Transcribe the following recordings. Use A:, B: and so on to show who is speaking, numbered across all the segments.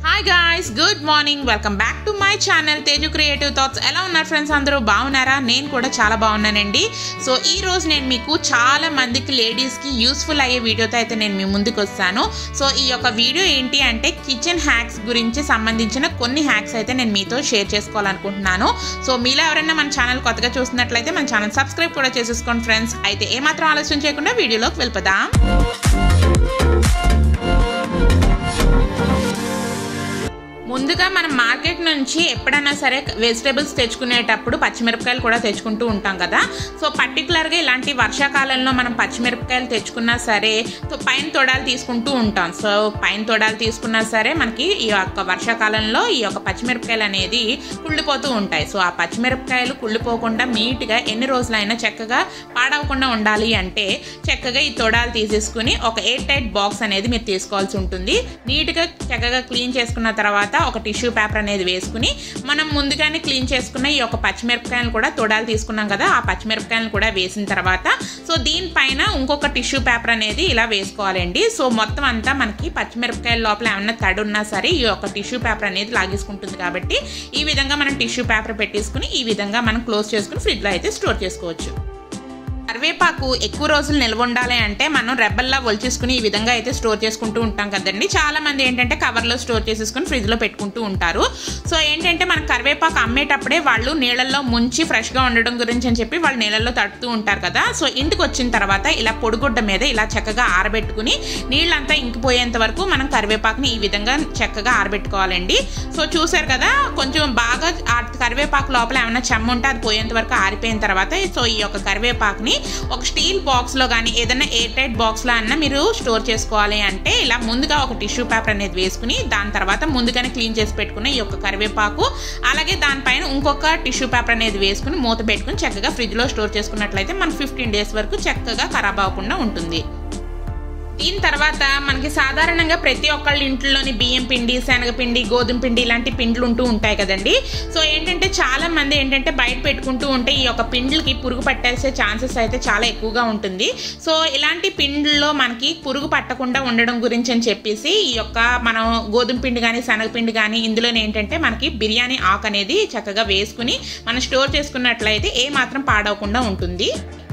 A: hi guys good morning welcome back to my channel Teju creative thoughts ఎలా ఉన్నారు friends అందరూ బాగున్నారా నేను కూడా చాలా బాగున్నానండి సో ఈ రోజు నేను మీకు చాలా మందికి లేడీస్కి యూస్ఫుల్ అయ్యే వీడియోతో అయితే నేను మీ ముందుకు వస్తాను సో ఈ యొక్క వీడియో ఏంటి అంటే కిచెన్ హ్యాక్స్ గురించి సంబంధించిన కొన్ని హ్యాక్స్ అయితే నేను మీతో షేర్ చేసుకోవాలనుకుంటున్నాను సో మీలో ఎవరైనా మన ఛానల్ కొత్తగా చూస్తున్నట్లయితే మన ఛానల్ సబ్స్క్రైబ్ కూడా చేసేసుకోండి ఫ్రెండ్స్ అయితే ఏమాత్రం ఆలస్యం చేయకుండా వీడియోలోకి వెళ్ళిపోదాం ముందుగా మనం మార్కెట్ నుంచి ఎప్పుడైనా సరే వెజిటేబుల్స్ తెచ్చుకునేటప్పుడు పచ్చిమిరపకాయలు కూడా తెచ్చుకుంటూ ఉంటాం కదా సో పర్టికులర్గా ఇలాంటి వర్షాకాలంలో మనం పచ్చిమిరపకాయలు తెచ్చుకున్నా సరే సో పైన తొడాలు తీసుకుంటూ ఉంటాం సో పైన తొడాలు తీసుకున్నా సరే మనకి ఈ యొక్క వర్షాకాలంలో ఈ యొక్క పచ్చిమిరపకాయలు అనేది కుళ్ళిపోతూ ఉంటాయి సో ఆ పచ్చిమిరపకాయలు కుళ్ళిపోకుండా నీట్గా ఎన్ని రోజులైనా చక్కగా పాడవకుండా ఉండాలి అంటే చక్కగా ఈ తొడాలు తీసేసుకుని ఒక ఎయిర్ టైట్ బాక్స్ అనేది మీరు తీసుకోవాల్సి ఉంటుంది నీట్గా చక్కగా క్లీన్ చేసుకున్న తర్వాత ఒక టిష్యూ పేపర్ అనేది వేసుకుని మనం ముందుగానే క్లీన్ చేసుకున్న ఈ యొక్క పచ్చిమిరపకాయలు కూడా తొడాలు తీసుకున్నాం కదా ఆ పచ్చిమిరపకాయలు కూడా వేసిన తర్వాత సో దీనిపైన ఇంకొక టిష్యూ పేపర్ అనేది ఇలా వేసుకోవాలండి సో మొత్తం అంతా మనకి పచ్చిమిరపకాయల లోపల ఏమన్నా తడి ఉన్నా సరే ఈ యొక్క టిష్యూ పేపర్ అనేది లాగేసుకుంటుంది కాబట్టి ఈ విధంగా మనం టిష్యూ పేపర్ పెట్టేసుకుని ఈ విధంగా మనం క్లోజ్ చేసుకుని ఫ్రిడ్జ్లో అయితే స్టోర్ చేసుకోవచ్చు కరివేపాకు ఎక్కువ రోజులు నిల్వ ఉండాలి అంటే మనం రెబ్బల్లా ఒలిచేసుకుని ఈ విధంగా అయితే స్టోర్ చేసుకుంటూ ఉంటాం కదండి చాలా మంది ఏంటంటే కవర్లో స్టోర్ చేసేసుకుని ఫ్రిడ్జ్లో పెట్టుకుంటూ ఉంటారు సో ఏంటంటే మన కరివేపాకు అమ్మేటప్పుడే వాళ్ళు నీళ్ళల్లో ముంచి ఫ్రెష్గా ఉండడం గురించి అని చెప్పి వాళ్ళు నీళ్ళల్లో తడుతూ ఉంటారు కదా సో ఇంటికి వచ్చిన తర్వాత ఇలా పొడిగుడ్డ మీద ఇలా చక్కగా ఆరబెట్టుకుని నీళ్ళంతా ఇంకిపోయేంత వరకు మనం కరివేపాకుని ఈ విధంగా చక్కగా ఆరబెట్టుకోవాలండి సో చూసారు కదా కొంచెం బాగా ఆ కరివేపాకు లోపల ఏమైనా చెమ్మ ఉంటే అది పోయేంత వరకు ఆరిపోయిన తర్వాత సో ఈ యొక్క కరివేపాకుని ఒక స్టీల్ బాక్స్లో కానీ ఏదైనా ఎయిర్ టైట్ బాక్స్లో అన్నా మీరు స్టోర్ చేసుకోవాలి అంటే ఇలా ముందుగా ఒక టిష్యూ పేపర్ అనేది వేసుకుని దాని తర్వాత ముందుగానే క్లీన్ చేసి పెట్టుకున్న ఈ యొక్క కరివేపాకు అలాగే దానిపైన ఇంకొక టిష్యూ పేపర్ అనేది వేసుకుని మూత పెట్టుకుని చక్కగా ఫ్రిడ్జ్లో స్టోర్ చేసుకున్నట్లయితే మనకు ఫిఫ్టీన్ డేస్ వరకు చక్కగా ఖరాబ్ అవ్వకుండా ఉంటుంది దీని తర్వాత మనకి సాధారణంగా ప్రతి ఒక్కళ్ళ ఇంట్లోని బియ్యం పిండి శనగపిండి గోధుమ పిండి ఇలాంటి పిండ్లు ఉంటూ ఉంటాయి కదండి సో ఏంటంటే చాలా మంది ఏంటంటే బయట పెట్టుకుంటూ ఉంటే ఈ యొక్క పిండ్లకి పురుగు పట్టేసే ఛాన్సెస్ అయితే చాలా ఎక్కువగా ఉంటుంది సో ఇలాంటి పిండ్లలో మనకి పురుగు పట్టకుండా ఉండడం గురించి అని చెప్పేసి ఈ యొక్క మనం గోధుమ పిండి కానీ శనగపిండి కానీ ఇందులో ఏంటంటే మనకి బిర్యానీ ఆకు అనేది చక్కగా వేసుకుని మనం స్టోర్ చేసుకున్నట్లయితే ఏ మాత్రం పాడవకుండా ఉంటుంది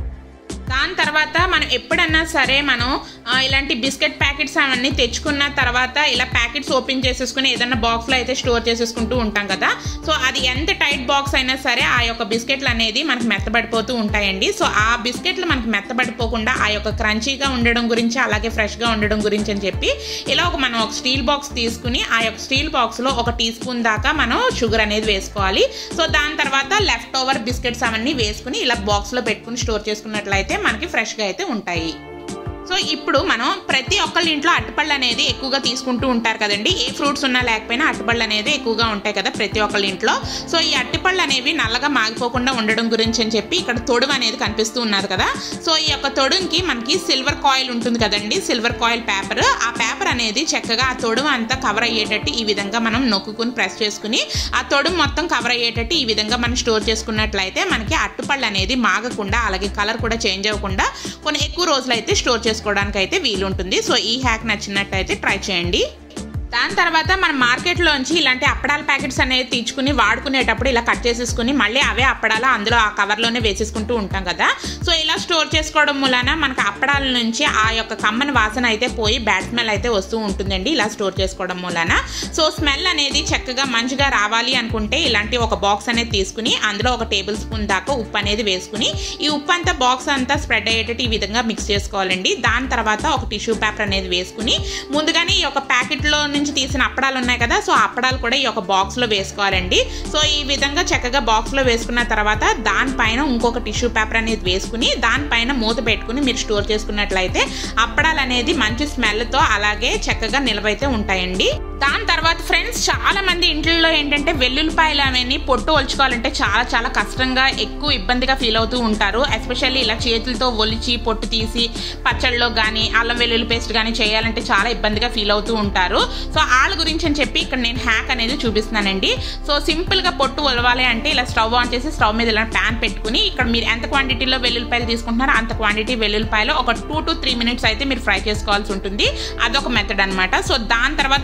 A: దాని తర్వాత మనం ఎప్పుడన్నా సరే మనం ఇలాంటి బిస్కెట్ ప్యాకెట్స్ అవన్నీ తెచ్చుకున్న తర్వాత ఇలా ప్యాకెట్స్ ఓపెన్ చేసేసుకుని ఏదైనా బాక్స్లో అయితే స్టోర్ చేసేసుకుంటూ ఉంటాం కదా సో అది ఎంత టైట్ బాక్స్ అయినా సరే ఆ యొక్క బిస్కెట్లు అనేది మనకు మెత్తబడిపోతూ ఉంటాయండి సో ఆ బిస్కెట్లు మనకు మెత్తబడిపోకుండా ఆ యొక్క క్రంచీగా ఉండడం గురించి అలాగే ఫ్రెష్గా ఉండడం గురించి అని చెప్పి ఇలా ఒక మనం ఒక స్టీల్ బాక్స్ తీసుకుని ఆ యొక్క స్టీల్ బాక్స్లో ఒక టీ స్పూన్ దాకా మనం షుగర్ అనేది వేసుకోవాలి సో దాని తర్వాత లెఫ్ట్ ఓవర్ బిస్కెట్స్ అవన్నీ వేసుకుని ఇలా బాక్స్లో పెట్టుకుని స్టోర్ చేసుకున్నట్లయితే మనకి ఫ్రెష్గా అయితే ఉంటాయి సో ఇప్పుడు మనం ప్రతి ఒక్కళ్ళ ఇంట్లో అట్టుపళ్ళు అనేది ఎక్కువగా తీసుకుంటూ ఉంటారు కదండి ఏ ఫ్రూట్స్ ఉన్నా లేకపోయినా అట్టుపళ్ళు అనేది ఎక్కువగా ఉంటాయి కదా ప్రతి ఒక్కళ్ళ ఇంట్లో సో ఈ అట్టిపళ్ళు అనేవి నల్లగా మాగిపోకుండా ఉండడం గురించి అని చెప్పి ఇక్కడ తొడుము అనేది కనిపిస్తూ ఉన్నది కదా సో ఈ యొక్క తొడుంకి మనకి సిల్వర్ కాయిల్ ఉంటుంది కదండి సిల్వర్ కాయిల్ పేపర్ ఆ పేపర్ అనేది చక్కగా ఆ తొడుము అంతా కవర్ అయ్యేటట్టు ఈ విధంగా మనం నొక్కుని ప్రెస్ చేసుకుని ఆ తొడుము మొత్తం కవర్ అయ్యేటట్టు ఈ విధంగా మనం స్టోర్ చేసుకున్నట్లయితే మనకి అట్టుపళ్ళు అనేది మాగకుండా అలాగే కలర్ కూడా చేంజ్ అవ్వకుండా కొన్ని ఎక్కువ రోజులు అయితే స్టోర్ చేసుకోవడానికి అయితే వీలుంటుంది సో ఈ హ్యాక్ నచ్చినట్టయితే ట్రై చేయండి దాని తర్వాత మనం మార్కెట్లోంచి ఇలాంటి అప్పడాల ప్యాకెట్స్ అనేది తీసుకుని వాడుకునేటప్పుడు ఇలా కట్ చేసేసుకుని మళ్ళీ అవే అప్పడాలు అందులో ఆ కవర్లోనే వేసేసుకుంటూ ఉంటాం కదా సో ఇలా స్టోర్ చేసుకోవడం మూలన మనకు అప్పడాల నుంచి ఆ యొక్క కమ్మని వాసన అయితే పోయి బ్యాడ్ స్మెల్ అయితే వస్తూ ఉంటుందండి ఇలా స్టోర్ చేసుకోవడం మూలన సో స్మెల్ అనేది చక్కగా మంచిగా రావాలి అనుకుంటే ఇలాంటి ఒక బాక్స్ అనేది తీసుకుని అందులో ఒక టేబుల్ స్పూన్ దాకా ఉప్పు అనేది వేసుకుని ఈ ఉప్పు అంతా బాక్స్ అంతా స్ప్రెడ్ అయ్యేటట్టు ఈ విధంగా మిక్స్ చేసుకోవాలండి దాని తర్వాత ఒక టిష్యూ పేపర్ అనేది వేసుకుని ముందుగానే ఈ యొక్క ప్యాకెట్లో నుంచి తీసిన అప్పడాలు ఉన్నాయి కదా సో అప్పడాలు కూడా ఈ యొక్క బాక్స్లో వేసుకోవాలండి సో ఈ విధంగా చక్కగా బాక్స్లో వేసుకున్న తర్వాత దానిపైన ఇంకొక టిష్యూ పేపర్ అనేది వేసుకుని దానిపైన మూత పెట్టుకుని మీరు స్టోర్ చేసుకున్నట్లయితే అప్పడాలు అనేది మంచి స్మెల్తో అలాగే చక్కగా నిలవైతే ఉంటాయండి దాని తర్వాత ఫ్రెండ్స్ చాలా మంది ఇంట్లో ఏంటంటే వెల్లుల్లిపాయలు అవన్నీ పొట్టు ఒలుచుకోవాలంటే చాలా చాలా కష్టంగా ఎక్కువ ఇబ్బందిగా ఫీల్ అవుతూ ఉంటారు ఎస్పెషల్లీ ఇలా చేతులతో ఒలిచి పొట్టు తీసి పచ్చళ్ళలో కానీ అల్లం వెల్లుల్లి పేస్ట్ కానీ చేయాలంటే చాలా ఇబ్బందిగా ఫీల్ అవుతూ ఉంటారు సో వాళ్ళ గురించి అని చెప్పి ఇక్కడ నేను హ్యాక్ అనేది చూపిస్తున్నానండి సో సింపుల్గా పొట్టు ఒలవాలి అంటే ఇలా స్టవ్ ఆన్ చేసి స్టవ్ మీద ఇలా ప్యాన్ పెట్టుకుని ఇక్కడ మీరు ఎంత క్వాంటిటీలో వెల్లుల్లిపాయలు తీసుకుంటున్నారో అంత క్వాంటిటీ వెల్లుల్లిపాయలు ఒక టూ టు త్రీ మినిట్స్ అయితే మీరు ఫ్రై చేసుకోవాల్సి ఉంటుంది అదొక మెథడ్ అనమాట సో దాని తర్వాత ఇంకో మెథడ్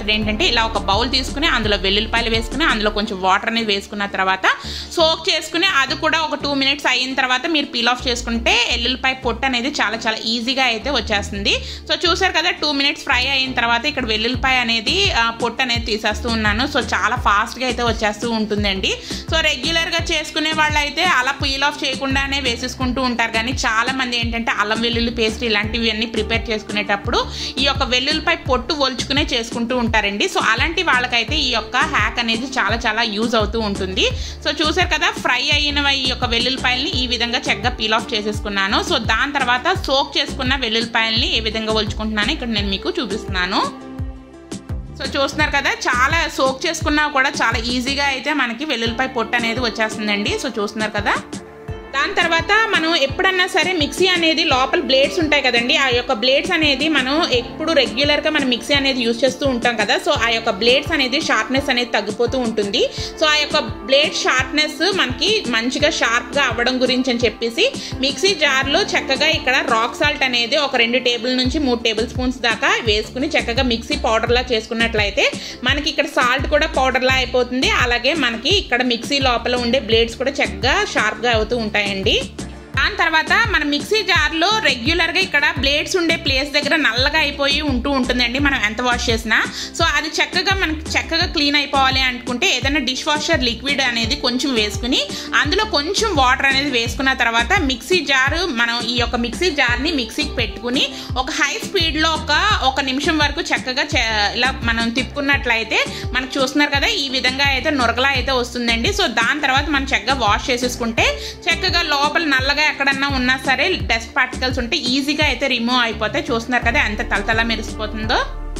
A: మెథడ్ ఏంటంటే ఇలా ఒక బౌల్ తీసుకుని అందులో వెల్లుల్లిపాయలు వేసుకుని అందులో కొంచెం వాటర్ అనేది వేసుకున్న తర్వాత సోక్ చేసుకుని అది కూడా ఒక టూ మినిట్స్ అయిన తర్వాత మీరు పీల్ ఆఫ్ చేసుకుంటే ఎల్లుల్లిపాయ పొట్టు అనేది చాలా చాలా ఈజీగా అయితే వచ్చేస్తుంది సో చూసారు కదా టూ మినిట్స్ ఫ్రై అయిన తర్వాత ఇక్కడ వెల్లుల్లిపాయ అనేది ఆ, పొట్టు అనేది తీసేస్తూ ఉన్నాను సో చాలా ఫాస్ట్గా అయితే వచ్చేస్తూ ఉంటుందండి సో రెగ్యులర్గా చేసుకునే వాళ్ళు అయితే అలా పీల్ ఆఫ్ చేయకుండానే వేసేసుకుంటూ ఉంటారు కానీ చాలా మంది ఏంటంటే అల్లం వెల్లుల్లి పేస్ట్ ఇలాంటివి అన్ని ప్రిపేర్ చేసుకునేటప్పుడు ఈ యొక్క వెల్లుల్లిపై పొట్టు ఒలుచుకునే చేసుకుంటూ ఉంటారండి సో అలాంటి వాళ్ళకైతే ఈ యొక్క హ్యాక్ అనేది చాలా చాలా యూజ్ అవుతూ ఉంటుంది సో చూసారు కదా ఫ్రై అయిన ఈ యొక్క వెల్లుల్లిపాయల్ని ఈ విధంగా చక్కగా పీల్ ఆఫ్ చేసేసుకున్నాను సో దాని తర్వాత సోక్ చేసుకున్న వెల్లుల్లిపాయల్ని ఏ విధంగా ఒలుచుకుంటున్నాను ఇక్కడ నేను మీకు చూపిస్తున్నాను సో చూస్తున్నారు కదా చాలా సోక్ చేసుకున్నా కూడా చాలా ఈజీగా అయితే మనకి వెల్లుల్లిపాయ పొట్టు అనేది వచ్చేస్తుందండి సో చూస్తున్నారు కదా దాని తర్వాత మనం ఎప్పుడన్నా సరే మిక్సీ అనేది లోపల బ్లేడ్స్ ఉంటాయి కదండి ఆ యొక్క బ్లేడ్స్ అనేది మనం ఎప్పుడు రెగ్యులర్గా మనం మిక్సీ అనేది యూజ్ చేస్తూ ఉంటాం కదా సో ఆ యొక్క బ్లేడ్స్ అనేది షార్ప్నెస్ అనేది తగ్గిపోతూ ఉంటుంది సో ఆ యొక్క బ్లేడ్ షార్ప్నెస్ మనకి మంచిగా షార్ప్గా అవ్వడం గురించి అని చెప్పేసి మిక్సీ జార్లో చక్కగా ఇక్కడ రాక్ సాల్ట్ అనేది ఒక రెండు టేబుల్ నుంచి మూడు టేబుల్ స్పూన్స్ దాకా వేసుకుని చక్కగా మిక్సీ పౌడర్లా చేసుకున్నట్లయితే మనకి ఇక్కడ సాల్ట్ కూడా పౌడర్లా అయిపోతుంది అలాగే మనకి ఇక్కడ మిక్సీ లోపల ఉండే బ్లేడ్స్ కూడా చక్కగా షార్ప్గా అవుతూ ఉంటాయండి దాని తర్వాత మన మిక్సీ జార్లో రెగ్యులర్గా ఇక్కడ బ్లేడ్స్ ఉండే ప్లేస్ దగ్గర నల్లగా అయిపోయి ఉంటూ ఉంటుందండి మనం ఎంత వాష్ చేసినా సో అది చక్కగా మనకి చక్కగా క్లీన్ అయిపోవాలి అనుకుంటే ఏదైనా డిష్ వాషర్ లిక్విడ్ అనేది కొంచెం వేసుకుని అందులో కొంచెం వాటర్ అనేది వేసుకున్న తర్వాత మిక్సీ జారు మనం ఈ యొక్క మిక్సీ జార్ని మిక్సీకి పెట్టుకుని ఒక హై స్పీడ్లో ఒక ఒక నిమిషం వరకు చక్కగా చే- ఇలా మనం తిప్పుకున్నట్లయితే మనకు చూస్తున్నారు కదా ఈ విధంగా అయితే నొరగలా అయితే వస్తుందండి సో దాని తర్వాత మనం చక్కగా వాష్ చేసేసుకుంటే చక్కగా లోపల నల్లగా ఎక్కడన్నా ఉన్నా సరే డస్ట్ పార్టికల్స్ ఉంటే ఈజీగా అయితే రిమూవ్ అయిపోతాయి చూస్తున్నారు కదా ఎంత తలతల మెరిసిపోతుందో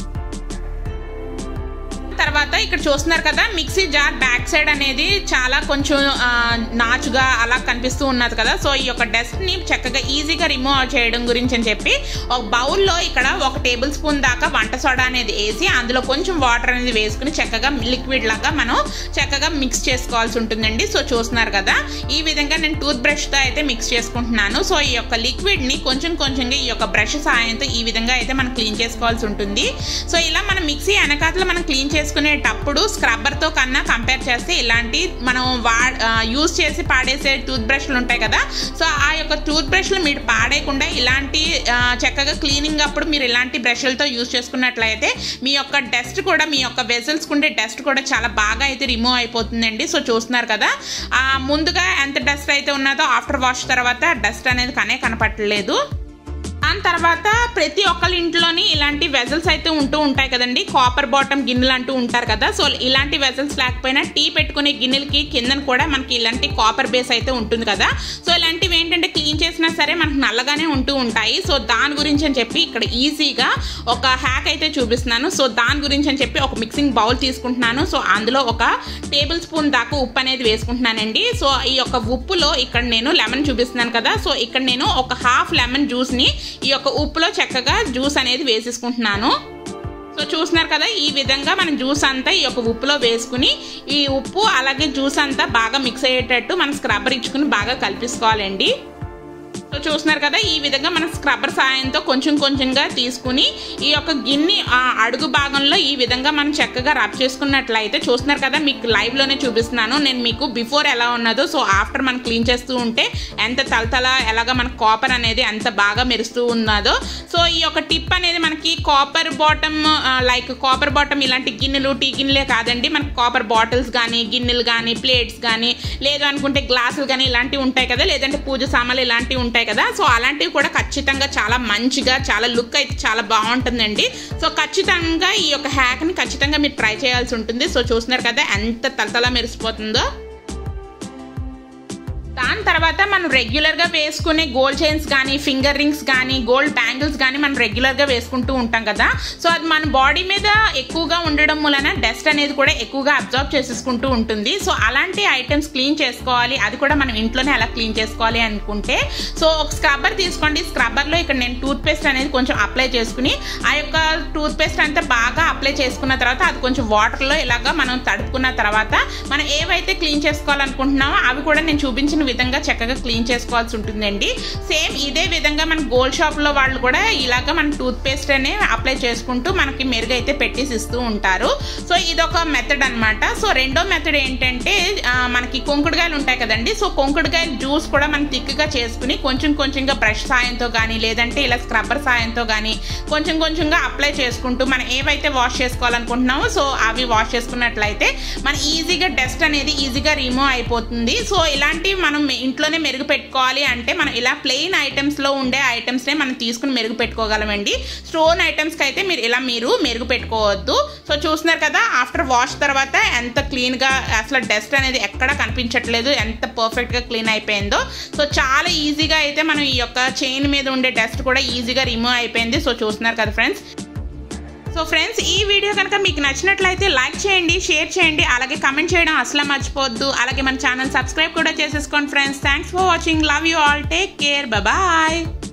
A: తర్వాత ఇక్కడ చూస్తున్నారు కదా మిక్సీ జార్ బ్యాక్ సైడ్ అనేది చాలా కొంచెం ఆ, నాచుగా అలా కనిపిస్తూ ఉన్నది కదా సో ఈ యొక్క డస్ట్ ని చక్కగా ఈజీగా రిమూవ్ చేయడం గురించి అని చెప్పి ఒక బౌల్లో ఇక్కడ ఒక టేబుల్ స్పూన్ దాకా వంట సోడా అనేది వేసి అందులో కొంచెం వాటర్ అనేది వేసుకుని చక్కగా లిక్విడ్ లాగా మనం చక్కగా మిక్స్ చేసుకోవాల్సి ఉంటుందండి సో చూస్తున్నారు కదా ఈ విధంగా నేను టూత్ బ్రష్ తో అయితే మిక్స్ చేసుకుంటున్నాను సో ఈ యొక్క లిక్విడ్ ని కొంచెం కొంచెంగా ఈ యొక్క బ్రష్ సాయంతో ఈ విధంగా అయితే మనం క్లీన్ చేసుకోవాల్సి ఉంటుంది సో ఇలా మనం మిక్సీ వెనకాతలో మనం క్లీన్ చేసుకునేటప్పుడు స్క్రబ్బర్ తో కన్నా కంపేర్ చేస్తే ఇలాంటి మనం వా యూజ్ చేసి పాడేసే టూత్ బ్రష్లు ఉంటాయి కదా సో ఆ యొక్క టూత్ బ్రష్లు మీరు పాడేయకుండా ఇలాంటి ఆ, చక్కగా క్లీనింగ్ అప్పుడు మీరు ఇలాంటి బ్రష్లతో యూజ్ చేసుకున్నట్లయితే మీ యొక్క డస్ట్ కూడా మీ యొక్క వెజల్స్ ఉండే డస్ట్ కూడా చాలా బాగా అయితే రిమూవ్ అయిపోతుందండి సో చూస్తున్నారు కదా ఆ, ముందుగా ఎంత డస్ట్ అయితే ఉన్నదో ఆఫ్టర్ వాష్ తర్వాత డస్ట్ అనేది కనే కనపట్టలేదు దాని తర్వాత ప్రతి ఒక్కరి ఇంట్లోని ఇలాంటి వెజల్స్ అయితే ఉంటూ ఉంటాయి కదండి కాపర్ బాటమ్ గిన్నెలు అంటూ ఉంటారు కదా సో ఇలాంటి వెజల్స్ లేకపోయినా టీ పెట్టుకునే గిన్నెలకి కిందన కూడా మనకి ఇలాంటి కాపర్ బేస్ అయితే ఉంటుంది కదా సో ఇలాంటివి ఏంటంటే క్లీన్ చేసినా సరే మనకు నల్లగానే ఉంటూ ఉంటాయి సో దాని గురించి అని చెప్పి ఇక్కడ ఈజీగా ఒక హ్యాక్ అయితే చూపిస్తున్నాను సో దాని గురించి అని చెప్పి ఒక మిక్సింగ్ బౌల్ తీసుకుంటున్నాను సో అందులో ఒక టేబుల్ స్పూన్ దాకా ఉప్పు అనేది వేసుకుంటున్నానండి సో ఈ యొక్క ఉప్పులో ఇక్కడ నేను లెమన్ చూపిస్తున్నాను కదా సో ఇక్కడ నేను ఒక హాఫ్ లెమన్ జ్యూస్ని ఈ యొక్క ఉప్పులో చక్కగా జ్యూస్ అనేది వేసేసుకుంటున్నాను సో చూస్తున్నారు కదా ఈ విధంగా మనం జ్యూస్ అంతా ఈ యొక్క ఉప్పులో వేసుకుని ఈ ఉప్పు అలాగే జ్యూస్ అంతా బాగా మిక్స్ అయ్యేటట్టు మనం స్క్రబ్బర్ ఇచ్చుకుని బాగా కలిపేసుకోవాలండి సో చూస్తున్నారు కదా ఈ విధంగా మనం స్క్రబ్బర్ సాయంతో కొంచెం కొంచెంగా తీసుకుని ఈ యొక్క గిన్నె ఆ అడుగు భాగంలో ఈ విధంగా మనం చక్కగా రబ్ చేసుకున్నట్లయితే చూస్తున్నారు కదా మీకు లైవ్ లోనే చూపిస్తున్నాను నేను మీకు బిఫోర్ ఎలా ఉన్నదో సో ఆఫ్టర్ మనం క్లీన్ చేస్తూ ఉంటే ఎంత తలతల ఎలాగ మన కాపర్ అనేది ఎంత బాగా మెరుస్తూ ఉన్నదో సో ఈ యొక్క టిప్ అనేది మనకి copper bottom like copper bottom ఇలాంటి గిన్నెలు టీ గిన్నెలే కాదండి మనకి కాపర్ బాటిల్స్ కానీ గిన్నెలు కానీ ప్లేట్స్ కానీ లేదు అనుకుంటే గ్లాసులు కానీ ఇలాంటివి ఉంటాయి కదా లేదంటే పూజ సామాన్లు ఇలాంటివి ఉంటాయి కదా సో అలాంటివి కూడా ఖచ్చితంగా చాలా మంచిగా చాలా లుక్ అయితే చాలా బాగుంటుందండి సో ఖచ్చితంగా ఈ యొక్క హ్యాక్ని ఖచ్చితంగా మీరు ట్రై చేయాల్సి ఉంటుంది సో చూస్తున్నారు కదా ఎంత తలతలా మెరిసిపోతుందో దాని తర్వాత మనం రెగ్యులర్గా వేసుకునే గోల్డ్ చైన్స్ కానీ ఫింగర్ రింగ్స్ కానీ గోల్డ్ బ్యాంగిల్స్ కానీ మనం రెగ్యులర్గా వేసుకుంటూ ఉంటాం కదా సో అది మన బాడీ మీద ఎక్కువగా ఉండడం వలన డస్ట్ అనేది కూడా ఎక్కువగా అబ్జర్వ్ చేసేసుకుంటూ ఉంటుంది సో అలాంటి ఐటమ్స్ క్లీన్ చేసుకోవాలి అది కూడా మనం ఇంట్లోనే ఎలా క్లీన్ చేసుకోవాలి అనుకుంటే సో ఒక స్క్రబ్బర్ తీసుకోండి స్క్రబ్బర్లో ఇక్కడ నేను టూత్ పేస్ట్ అనేది కొంచెం అప్లై చేసుకుని ఆ యొక్క టూత్ పేస్ట్ అంతా బాగా అప్లై చేసుకున్న తర్వాత అది కొంచెం వాటర్లో ఇలాగా మనం తడుపుకున్న తర్వాత మనం ఏవైతే క్లీన్ చేసుకోవాలనుకుంటున్నామో అవి కూడా నేను చూపించిన విధంగా విధంగా చక్కగా క్లీన్ చేసుకోవాల్సి ఉంటుందండి సేమ్ ఇదే విధంగా మన గోల్డ్ షాప్లో వాళ్ళు కూడా ఇలాగ మన టూత్ పేస్ట్ అనే అప్లై చేసుకుంటూ మనకి మెరుగైతే పెట్టేసి ఇస్తూ ఉంటారు సో ఇదొక మెథడ్ అనమాట సో రెండో మెథడ్ ఏంటంటే ఆ, మనకి కొంకుడుగాయలు ఉంటాయి కదండి సో కొంకుడుగాయల జ్యూస్ కూడా మనం థిక్గా చేసుకుని కొంచెం కొంచెంగా బ్రష్ సాయంతో కానీ లేదంటే ఇలా స్క్రబ్బర్ సాయంతో కానీ కొంచెం కొంచెంగా అప్లై చేసుకుంటూ మనం ఏవైతే వాష్ చేసుకోవాలనుకుంటున్నామో సో అవి వాష్ చేసుకున్నట్లయితే మన ఈజీగా డస్ట్ అనేది ఈజీగా రిమూవ్ అయిపోతుంది సో ఇలాంటివి మనం ఇంట్లోనే మెరుగు పెట్టుకోవాలి అంటే మనం ఇలా ప్లెయిన్ ఐటమ్స్లో ఉండే ఐటమ్స్నే మనం తీసుకుని మెరుగు పెట్టుకోగలమండి స్టోన్ ఐటమ్స్కి అయితే మీరు ఇలా మీరు మెరుగు పెట్టుకోవద్దు సో చూస్తున్నారు కదా ఆఫ్టర్ వాష్ తర్వాత ఎంత క్లీన్గా అసలు డస్ట్ అనేది ఎక్కడ కనిపించట్లేదు ఎంత పర్ఫెక్ట్గా క్లీన్ అయిపోయిందో సో చాలా ఈజీగా అయితే మనం ఈ యొక్క చైన్ మీద ఉండే డస్ట్ కూడా ఈజీగా రిమూవ్ అయిపోయింది సో చూస్తున్నారు కదా ఫ్రెండ్స్ సో ఫ్రెండ్స్ ఈ వీడియో కనుక మీకు నచ్చినట్లయితే లైక్ చేయండి షేర్ చేయండి అలాగే కమెంట్ చేయడం అసలు మర్చిపోవద్దు అలాగే మన ఛానల్ సబ్స్క్రైబ్ కూడా చేసేసుకోండి friends thanks for watching love you all take care bye